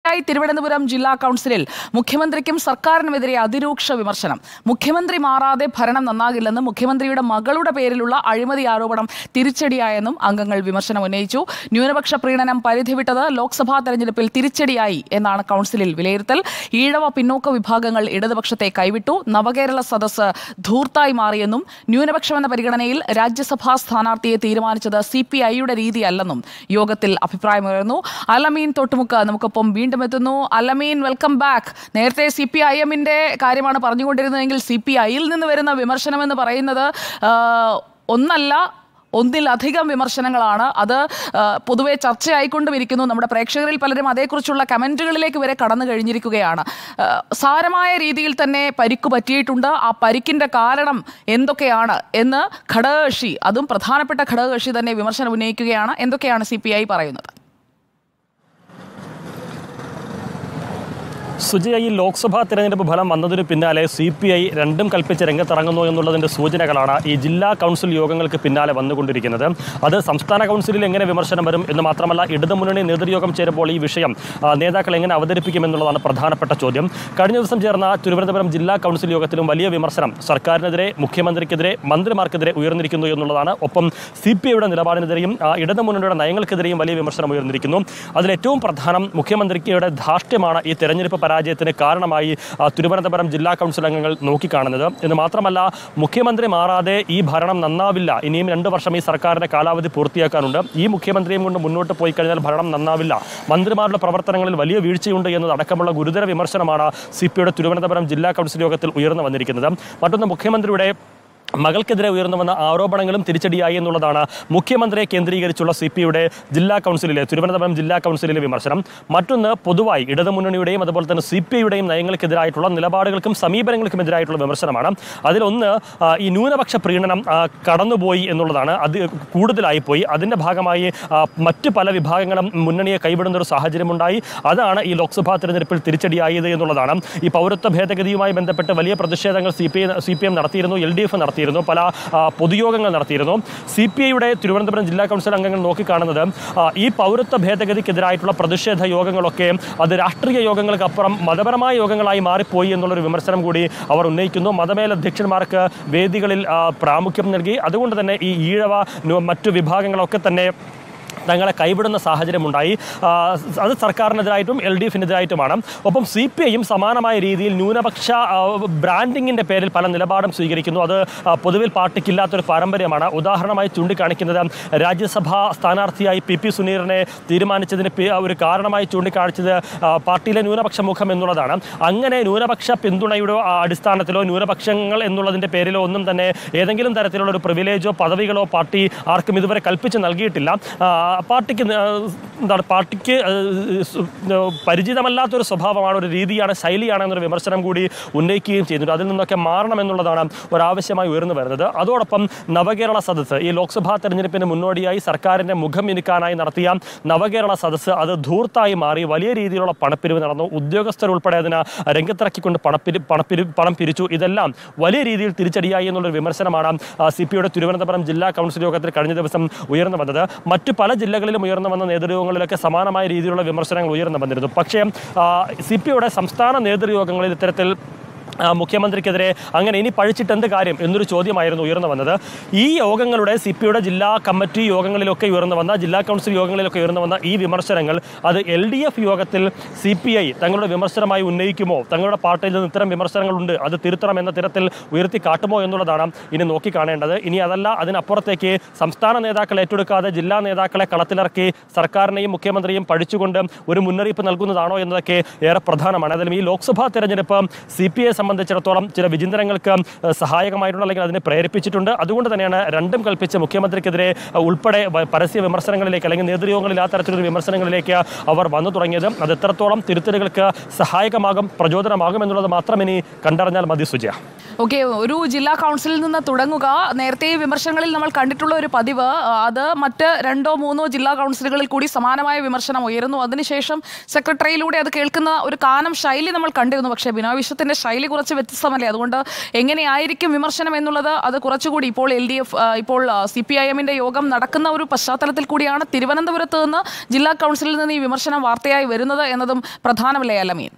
ായി തിരുവനന്തപുരം ജില്ലാ കൗൺസിലിൽ മുഖ്യമന്ത്രിക്കും സർക്കാരിനുമെതിരെ അതിരൂക്ഷ വിമർശനം മുഖ്യമന്ത്രി മാറാതെ ഭരണം നന്നാകില്ലെന്നും മുഖ്യമന്ത്രിയുടെ മകളുടെ പേരിലുള്ള അഴിമതി ആരോപണം തിരിച്ചടിയായെന്നും അംഗങ്ങൾ വിമർശനം ഉന്നയിച്ചു ന്യൂനപക്ഷ പ്രീണനം പരിധി വിട്ടത് ലോക്സഭാ തെരഞ്ഞെടുപ്പിൽ തിരിച്ചടിയായി എന്നാണ് കൗൺസിലിൽ വിലയിരുത്തൽ ഈഴവ പിന്നോക്ക വിഭാഗങ്ങൾ ഇടതുപക്ഷത്തെ കൈവിട്ടു നവകേരള സദസ്സ് ധൂർത്തായി മാറിയെന്നും ന്യൂനപക്ഷമെന്ന പരിഗണനയിൽ രാജ്യസഭാ സ്ഥാനാർത്ഥിയെ തീരുമാനിച്ചത് സി പി ഐയുടെ രീതിയല്ലെന്നും യോഗത്തിൽ അഭിപ്രായമുയർന്നു അലമീൻ തൊട്ടുമുക്ക് നമുക്കൊപ്പം വീണ്ടും എത്തുന്നു അലമീൻ വെൽക്കം ബാക്ക് നേരത്തെ സി പി ഐ എമ്മിന്റെ കാര്യമാണ് പറഞ്ഞുകൊണ്ടിരുന്നതെങ്കിൽ സി പി ഐയിൽ നിന്ന് വരുന്ന വിമർശനം എന്ന് പറയുന്നത് ആ, ഒന്നല്ല ഒന്നിലധികം വിമർശനങ്ങളാണ് അത് ആ, പൊതുവെ ചർച്ചയായിക്കൊണ്ടും ഇരിക്കുന്നു നമ്മുടെ പ്രേക്ഷകരിൽ പലരും അതേക്കുറിച്ചുള്ള കമൻറ്റുകളിലേക്ക് വരെ കടന്നു കഴിഞ്ഞിരിക്കുകയാണ് ആ, സാരമായ രീതിയിൽ തന്നെ പരിക്ക് പറ്റിയിട്ടുണ്ട് ആ പരിക്കിൻ്റെ കാരണം എന്തൊക്കെയാണ് എന്ന് ഘടകകക്ഷി അതും പ്രധാനപ്പെട്ട ഘടകകക്ഷി തന്നെ വിമർശനം ഉന്നയിക്കുകയാണ് എന്തൊക്കെയാണ് സി പറയുന്നത് സുജയ ഈ ലോക്സഭാ തെരഞ്ഞെടുപ്പ് ഫലം വന്നതിന് പിന്നാലെ സി പി ഐ രണ്ടും കൽപ്പിച്ച് രംഗത്തിറങ്ങുന്നു എന്നുള്ളതിൻ്റെ സൂചനകളാണ് ഈ ജില്ലാ കൗൺസിൽ യോഗങ്ങൾക്ക് പിന്നാലെ വന്നുകൊണ്ടിരിക്കുന്നത് അത് സംസ്ഥാന കൗൺസിലിൽ എങ്ങനെ വിമർശനം വരും എന്ന് മാത്രമല്ല ഇടതുമുന്നണി നേതൃയോഗം ചേരുമ്പോൾ ഈ വിഷയം ആ, നേതാക്കൾ എങ്ങനെ അവതരിപ്പിക്കും എന്നുള്ളതാണ് പ്രധാനപ്പെട്ട ചോദ്യം കഴിഞ്ഞ ദിവസം ചേർന്ന തിരുവനന്തപുരം ജില്ലാ കൗൺസിൽ യോഗത്തിലും വലിയ വിമർശനം സർക്കാരിനെതിരെ മുഖ്യമന്ത്രിക്കെതിരെ മന്ത്രിമാർക്കെതിരെ ഉയർന്നിരിക്കുന്നു എന്നുള്ളതാണ് ഒപ്പം സി പി ഐയുടെ നിലപാടിനെതിരെയും ആ, ഇടതുമുന്നണിയുടെ നയങ്ങൾക്കെതിരെയും വലിയ വിമർശനം ഉയർന്നിരിക്കുന്നു അതിലേറ്റവും പ്രധാനം മുഖ്യമന്ത്രിയുടെ ധാർഷ്ട്യമാണ് ഈ തെരഞ്ഞെടുപ്പ് പരാജയത്തിന് കാരണമായി ആ, തിരുവനന്തപുരം ജില്ലാ കൗൺസിൽ അംഗങ്ങൾ നോക്കിക്കാണുന്നത് എന്ന് മാത്രമല്ല മുഖ്യമന്ത്രി മാറാതെ ഈ ഭരണം നന്നാവില്ല ഇനിയും രണ്ട് വർഷം ഈ സർക്കാരിന്റെ കാലാവധി പൂർത്തിയാക്കാനുണ്ട് ഈ മുഖ്യമന്ത്രിയും കൊണ്ട് മുന്നോട്ട് പോയി കഴിഞ്ഞാൽ ഭരണം നന്നാവില്ല മന്ത്രിമാരുടെ പ്രവർത്തനങ്ങളിൽ വലിയ വീഴ്ചയുണ്ട് എന്നതടക്കമുള്ള ഗുരുതര വിമർശനമാണ് സി പി യുടെ തിരുവനന്തപുരം ജില്ലാ കൗൺസിൽ യോഗത്തിൽ ഉയർന്നു വന്നിരിക്കുന്നത് മറ്റൊന്ന് മുഖ്യമന്ത്രിയുടെ മകൾക്കെതിരെ ഉയർന്നു വന്ന ആരോപണങ്ങളും തിരിച്ചടിയായി എന്നുള്ളതാണ് മുഖ്യമന്ത്രിയെ കേന്ദ്രീകരിച്ചുള്ള സി പി യുടെ ജില്ലാ കൗൺസിലിലെ തിരുവനന്തപുരം ജില്ലാ കൗൺസിലിലെ വിമർശനം മറ്റൊന്ന് പൊതുവായി ഇടതുമുന്നണിയുടെയും അതുപോലെ തന്നെ സി പി ഐയുടെയും നയങ്ങൾക്കെതിരായിട്ടുള്ള നിലപാടുകൾക്കും സമീപനങ്ങൾക്കും എതിരായിട്ടുള്ള വിമർശനമാണ് അതിലൊന്ന് ആ, ഈ ന്യൂനപക്ഷ പ്രീണനം ആ, കടന്നുപോയി എന്നുള്ളതാണ് അത് കൂടുതലായി പോയി അതിൻ്റെ ഭാഗമായി ആ, മറ്റ് പല വിഭാഗങ്ങളും മുന്നണിയെ കൈവിടുന്ന ഒരു സാഹചര്യമുണ്ടായി അതാണ് ഈ ലോക്സഭാ തെരഞ്ഞെടുപ്പിൽ തിരിച്ചടിയായത് എന്നുള്ളതാണ് ഈ പൗരത്വ ഭേദഗതിയുമായി ബന്ധപ്പെട്ട് വലിയ പ്രതിഷേധങ്ങൾ C P I C P M നടത്തിയിരുന്നു എൽ ഡി എഫ് നടത്തിയിരുന്നു പല ആ, പൊതുയോഗങ്ങൾ നടത്തിയിരുന്നു സി പി ഐയുടെ തിരുവനന്തപുരം ജില്ലാ കൗൺസിൽ അംഗങ്ങൾ നോക്കിക്കാണുന്നത് ആ, ഈ പൗരത്വ ഭേദഗതിക്കെതിരായിട്ടുള്ള പ്രതിഷേധ യോഗങ്ങളൊക്കെ അത് രാഷ്ട്രീയ യോഗങ്ങൾക്കപ്പുറം മതപരമായ യോഗങ്ങളായി മാറിപ്പോയി എന്നുള്ളൊരു വിമർശനം കൂടി അവർ ഉന്നയിക്കുന്നു മതമേലധ്യക്ഷന്മാർക്ക് വേദികളിൽ ആ, പ്രാമുഖ്യം നൽകി അതുകൊണ്ട് തന്നെ ഈ ഈഴവ ന്യൂ- മറ്റു വിഭാഗങ്ങളൊക്കെ തന്നെ തങ്ങളെ കൈവിടുന്ന സാഹചര്യമുണ്ടായി ആ, അത് സർക്കാരിനെതിരായിട്ടും എൽ ഡി എഫിനെതിരായിട്ടുമാണ് ഒപ്പം സി പി ഐയും സമാനമായ രീതിയിൽ ന്യൂനപക്ഷ ആ, ബ്രാൻഡിങ്ങിൻ്റെ പേരിൽ പല നിലപാടും സ്വീകരിക്കുന്നു അത് ആ, പൊതുവിൽ പാർട്ടിക്കില്ലാത്തൊരു പാരമ്പര്യമാണ് ഉദാഹരണമായി ചൂണ്ടിക്കാണിക്കുന്നത് രാജ്യസഭാ സ്ഥാനാർത്ഥിയായി പി പി സുനീറിനെ തീരുമാനിച്ചതിന് പി- ഒരു കാരണമായി ചൂണ്ടിക്കാണിച്ചത് ആ, പാർട്ടിയിലെ ന്യൂനപക്ഷ മുഖം എന്നുള്ളതാണ് അങ്ങനെ ന്യൂനപക്ഷ പിന്തുണയുടെ ആ, അടിസ്ഥാനത്തിലോ ന്യൂനപക്ഷങ്ങൾ എന്നുള്ളതിൻ്റെ പേരിലോ ഒന്നും തന്നെ ഏതെങ്കിലും തരത്തിലുള്ള ഒരു പ്രിവിലേജോ പദവികളോ പാർട്ടി ആർക്കും ഇതുവരെ കൽപ്പിച്ച് നൽകിയിട്ടില്ല ആ, പാർട്ടിക്ക് ന- എന്താണ് പാർട്ടിക്ക് ആ, സു- പരിചിതമല്ലാത്തൊരു സ്വഭാവമാണ് ഒരു രീതിയാണ് ശൈലിയാണ് എന്നൊരു വിമർശനം കൂടി ഉന്നയിക്കുകയും ചെയ്യുന്നുണ്ട് അതിൽ നിന്നൊക്കെ മാറണമെന്നുള്ളതാണ് ഒരാവശ്യമായി ഉയർന്നു വരുന്നത് അതോടൊപ്പം നവകേരള സദസ്സ് ഈ ലോക്സഭാ തെരഞ്ഞെടുപ്പിന് മുന്നോടിയായി സർക്കാരിൻ്റെ മുഖം മിനുക്കാനായി നടത്തിയ നവകേരള സദസ്സ് അത് ധൂർത്തായി മാറി വലിയ രീതിയിലുള്ള പണപ്പിരിവ് നടന്നു ഉദ്യോഗസ്ഥരുൾപ്പെടെ അതിന് രംഗത്തിറക്കിക്കൊണ്ട് പണപ്പിരി പണപ്പിരി പണം പിരിച്ചു ഇതെല്ലാം വലിയ രീതിയിൽ തിരിച്ചടിയായി എന്നുള്ളൊരു വിമർശനമാണ് സി പി യുടെ തിരുവനന്തപുരം ജില്ലാ കൗൺസിൽ യോഗത്തിൽ കഴിഞ്ഞ ദിവസം ഉയർന്നു വന്നത് മറ്റു പല ജില്ലകളിലും ഉയർന്നു വന്ന നേതൃയോഗങ്ങളിലൊക്കെ സമാനമായ രീതിയിലുള്ള വിമർശനങ്ങൾ ഉയർന്നു വന്നിരുന്നു പക്ഷേ സി പി യുടെ സംസ്ഥാന നേതൃയോഗങ്ങളിൽ ഇത്തരത്തിൽ ആ, മുഖ്യമന്ത്രിക്കെതിരെ അങ്ങനെ ഇനി പഴിച്ചിട്ട് എന്ത് കാര്യം എന്നൊരു ചോദ്യമായിരുന്നു ഉയർന്നു വന്നത് ഈ യോഗങ്ങളുടെ സി പി യുടെ ജില്ലാ കമ്മിറ്റി യോഗങ്ങളിലൊക്കെ ഉയർന്നു വന്ന ജില്ലാ കൗൺസിൽ യോഗങ്ങളിലൊക്കെ ഉയർന്നു വന്ന ഈ വിമർശനങ്ങൾ അത് എൽ ഡി എഫ് യോഗത്തിൽ സി പി ഐ തങ്ങളുടെ വിമർശനമായി ഉന്നയിക്കുമോ തങ്ങളുടെ പാർട്ടിയിൽ നിന്ന് ഇത്തരം വിമർശനങ്ങളുണ്ട് അത് തിരുത്തണം എന്ന തരത്തിൽ ഉയർത്തി കാട്ടുമോ എന്നുള്ളതാണ് ഇനി നോക്കിക്കാണേണ്ടത് ഇനി അതല്ല അതിനപ്പുറത്തേക്ക് സംസ്ഥാന നേതാക്കൾ ഏറ്റെടുക്കാതെ ജില്ലാ നേതാക്കളെ കളത്തിലിറക്കി സർക്കാരിനെയും മുഖ്യമന്ത്രിയും പഠിച്ചുകൊണ്ട് ഒരു മുന്നറിയിപ്പ് നൽകുന്നതാണോ എന്നതൊക്കെ ഏറെ പ്രധാനമാണ് അതിലും ഈ ലോക്സഭാ തെരഞ്ഞെടുപ്പ് സി പി ഐ സംബന്ധിച്ചിടത്തോളം ചില വിചിന്തനങ്ങൾക്ക് ഏഹ്, സഹായകമായിട്ടുള്ള അല്ലെങ്കിൽ അതിനെ പ്രേരിപ്പിച്ചിട്ടുണ്ട് അതുകൊണ്ട് തന്നെയാണ് രണ്ടും കൽപ്പിച്ച് മുഖ്യമന്ത്രിക്കെതിരെ ഏഹ്, ഉൾപ്പെടെ വ- പരസ്യ വിമർശനങ്ങളിലേക്ക് അല്ലെങ്കിൽ നേതൃയോഗങ്ങളിൽ ആ തരത്തിലുള്ള വിമർശനങ്ങളിലേക്ക് അവർ വന്നു തുടങ്ങിയത് അത് എത്രത്തോളം തിരുത്തലുകൾക്ക് സഹായകമാകും പ്രചോദനമാകും എന്നുള്ളത് മാത്രം ഇനി കണ്ടറിഞ്ഞാൽ മതി സുജയ ഓക്കെ ഒരു ജില്ലാ കൗൺസിലിൽ നിന്ന് തുടങ്ങുക നേരത്തെ ഈ വിമർശനങ്ങളിൽ നമ്മൾ കണ്ടിട്ടുള്ള ഒരു പതിവ് ആ, അത് മറ്റ് രണ്ടോ മൂന്നോ ജില്ലാ കൗൺസിലുകളിൽ കൂടി സമാനമായ വിമർശനം ഉയരുന്നു അതിനുശേഷം സെക്രട്ടറിയിലൂടെ അത് കേൾക്കുന്ന ഒരു കാനം ശൈലി നമ്മൾ കണ്ടിരുന്നു പക്ഷേ ബിനോയ് വിശ്വത്തിന്റെ ശൈലി കുറച്ച് വ്യത്യസ്തമല്ലേ അതുകൊണ്ട് എങ്ങനെയായിരിക്കും വിമർശനം എന്നുള്ളത് അത് കുറച്ചുകൂടി ഇപ്പോൾ എൽ ഡി എഫ് ഇപ്പോൾ സി പി ഐ എമ്മിന്റെ യോഗം നടക്കുന്ന ഒരു പശ്ചാത്തലത്തിൽ കൂടിയാണ് തിരുവനന്തപുരത്ത് നിന്ന് ജില്ലാ കൗൺസിലിൽ നിന്ന് ഈ വിമർശനം വാർത്തയായി വരുന്നത് എന്നതും പ്രധാനമല്ലേ അലമീൻ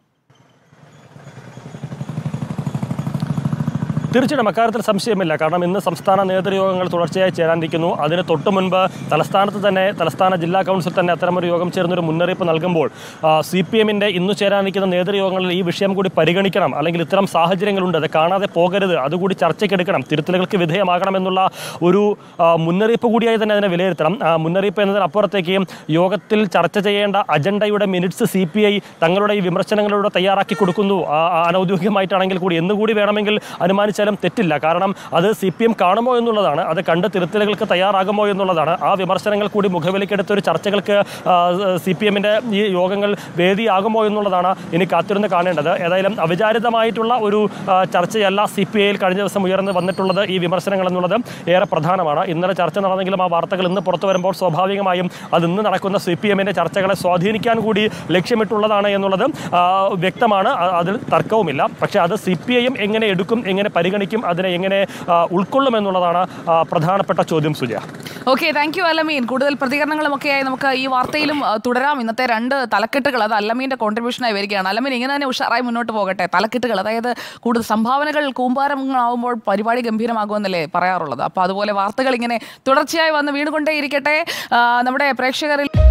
തീർച്ചയായിട്ടും അക്കാര്യത്തിൽ സംശയമില്ല കാരണം ഇന്ന് സംസ്ഥാന നേതൃയോഗങ്ങൾ തുടർച്ചയായി ചേരാനിരിക്കുന്നു അതിന് തൊട്ടു മുൻപ് തലസ്ഥാനത്ത് തന്നെ തലസ്ഥാന ജില്ലാ കൗൺസിൽ തന്നെ അത്തരമൊരു യോഗം ചേർന്നൊരു മുന്നറിയിപ്പ് നൽകുമ്പോൾ സി പി എമ്മിൻ്റെ ഇന്ന് ചേരാനിരിക്കുന്ന നേതൃയോഗങ്ങളിൽ ഈ വിഷയം കൂടി പരിഗണിക്കണം അല്ലെങ്കിൽ ഇത്തരം സാഹചര്യങ്ങളുണ്ട് അത് കാണാതെ പോകരുത് അതുകൂടി ചർച്ചയ്ക്കെടുക്കണം തിരുത്തലുകൾക്ക് വിധേയമാകണമെന്നുള്ള ഒരു ആ, മുന്നറിയിപ്പ് കൂടിയായി തന്നെ അതിനെ വിലയിരുത്തണം ആ, മുന്നറിയിപ്പ് എന്നതിനപ്പുറത്തേക്ക് യോഗത്തിൽ ചർച്ച ചെയ്യേണ്ട അജണ്ടയുടെ മിനിറ്റ്സ് സി പി ഐ തങ്ങളുടെ ഈ വിമർശനങ്ങളിലൂടെ തയ്യാറാക്കി കൊടുക്കുന്നു ആ, ആ, അനൗദ്യോഗികമായിട്ടാണെങ്കിൽ കൂടി എന്നുകൂടി വേണമെങ്കിൽ അനുമാനിച്ചാലും തെറ്റില്ല കാരണം അത് സി പി എം കാണുമോ എന്നുള്ളതാണ് അത് കണ്ട് തിരുത്തലുകൾക്ക് തയ്യാറാകുമോ എന്നുള്ളതാണ് ആ വിമർശനങ്ങൾ കൂടി മുഖവിലേക്കെടുത്ത ഒരു ചർച്ചകൾക്ക് സി പി എമ്മിൻ്റെ ഈ യോഗങ്ങൾ വേദിയാകുമോ എന്നുള്ളതാണ് ഇനി കാത്തിരുന്ന് കാണേണ്ടത് ഏതായാലും അവിചാരിതമായിട്ടുള്ള ഒരു ആ, ചർച്ചയല്ല സി പി ഐയിൽ കഴിഞ്ഞ ദിവസം ഉയർന്നു വന്നിട്ടുള്ളത് ഈ വിമർശനങ്ങൾ എന്നുള്ളത് ഏറെ പ്രധാനമാണ് ഇന്നലെ ചർച്ച നടന്നെങ്കിലും ആ വാർത്തകൾ ഇന്ന് പുറത്തു വരുമ്പോൾ സ്വാഭാവികമായും അത് ഇന്ന് നടക്കുന്ന സി പി എമ്മിൻ്റെ ചർച്ചകളെ സ്വാധീനിക്കാൻ കൂടി ലക്ഷ്യമിട്ടുള്ളതാണ് എന്നുള്ളത് ആ, വ്യക്തമാണ് അ- അതിൽ തർക്കവുമില്ല പക്ഷേ അത് സി പി ഐയും എങ്ങനെ എടുക്കും എങ്ങനെ പരിഗണിക്കും അതിനെ എങ്ങനെ ആ, ഉൾക്കൊള്ളും എന്നുള്ളതാണ് ആ, പ്രധാനപ്പെട്ട ചോദ്യം Suja okay thank you Alameen കൂടുതൽ പ്രതികരണങ്ങളും ഒക്കെയായി നമുക്ക് ഈ വാർത്തയിലും ആ, തുടരാം ഇന്നത്തെ രണ്ട് തലക്കെട്ടുകൾ അത് അല്ലമീൻ്റെ കോൺട്രിബ്യൂഷനായി വരികയാണ് അല്ലമീൻ ഇങ്ങനെ തന്നെ ഉഷാറായി മുന്നോട്ട് പോകട്ടെ തലക്കെട്ടുകൾ അതായത് കൂടുതൽ സംഭാവനകൾ കൂമ്പാരങ്ങളാവുമ്പോൾ പരിപാടി ഗംഭീരമാകുമെന്നല്ലേ പറയാറുള്ളത് അപ്പോൾ അതുപോലെ വാർത്തകൾ ഇങ്ങനെ തുടർച്ചയായി വന്ന് വീണുകൊണ്ടേയിരിക്കട്ടെ ആ, നമ്മുടെ പ്രേക്ഷകരിൽ